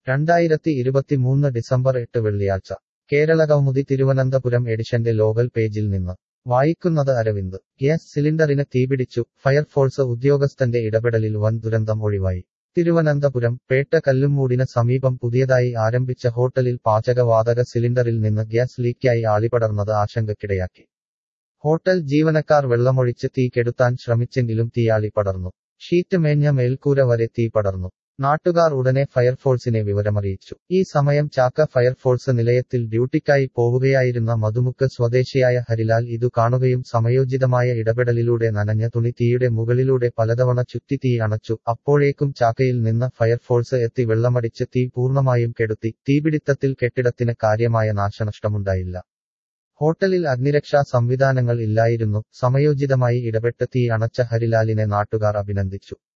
രണ്ടായിരത്തി ഇരുപത്തിമൂന്ന് ഡിസംബർ എട്ട് വെള്ളിയാഴ്ച കേരള കൗമുദി തിരുവനന്തപുരം എഡിഷന്റെ ലോകൽ പേജിൽ നിന്ന് വായിക്കുന്നത് അരവിന്ദ് ഗ്യാസ് സിലിണ്ടറിന് തീപിടിച്ചു ഫയർഫോഴ്സ് ഉദ്യോഗസ്ഥന്റെ ഇടപെടലിൽ വൻ ദുരന്തം ഒഴിവായി തിരുവനന്തപുരം പേട്ട കല്ലുമൂടിന് സമീപം പുതിയതായി ആരംഭിച്ച ഹോട്ടലിൽ പാചകവാതക സിലിണ്ടറിൽ നിന്ന് ഗ്യാസ് ലീക്കായി ആളിപടർന്നത് ആശങ്കയ്ക്കിടയാക്കി ഹോട്ടൽ ജീവനക്കാർ വെള്ളമൊഴിച്ച് തീ കെടുത്താൻ ശ്രമിച്ചെങ്കിലും തീയാളി പടർന്നു ഷീറ്റ് മേഞ്ഞ മേൽക്കൂര വരെ തീ പടർന്നു നാട്ടുകാർ ഉടനെ ഫയർഫോഴ്സിനെ വിവരമറിയിച്ചു ഈ സമയം ചാക്ക ഫയർഫോഴ്സ് നിലയത്തിൽ ഡ്യൂട്ടിക്കായി പോവുകയായിരുന്ന മധുമുക്ക് സ്വദേശിയായ ഹരിലാൽ ഇതു കാണുകയും സമയോചിതമായ ഇടപെടലിലൂടെ നനഞ്ഞ തുണി തീയുടെ മുകളിലൂടെ പലതവണ ചുറ്റി തീ അണച്ചു അപ്പോഴേക്കും ചാക്കയിൽ നിന്ന് ഫയർഫോഴ്സ് എത്തി വെള്ളമടിച്ച് തീ പൂർണ്ണമായും കെടുത്തി തീപിടിത്തത്തിൽ കെട്ടിടത്തിന് കാര്യമായ നാശനഷ്ടമുണ്ടായില്ല ഹോട്ടലിൽ അഗ്നിരക്ഷാ സംവിധാനങ്ങൾ ഇല്ലായിരുന്നു സമയോചിതമായി ഇടപെട്ട് തീ അണച്ച ഹരിലാലിനെ നാട്ടുകാർ അഭിനന്ദിച്ചു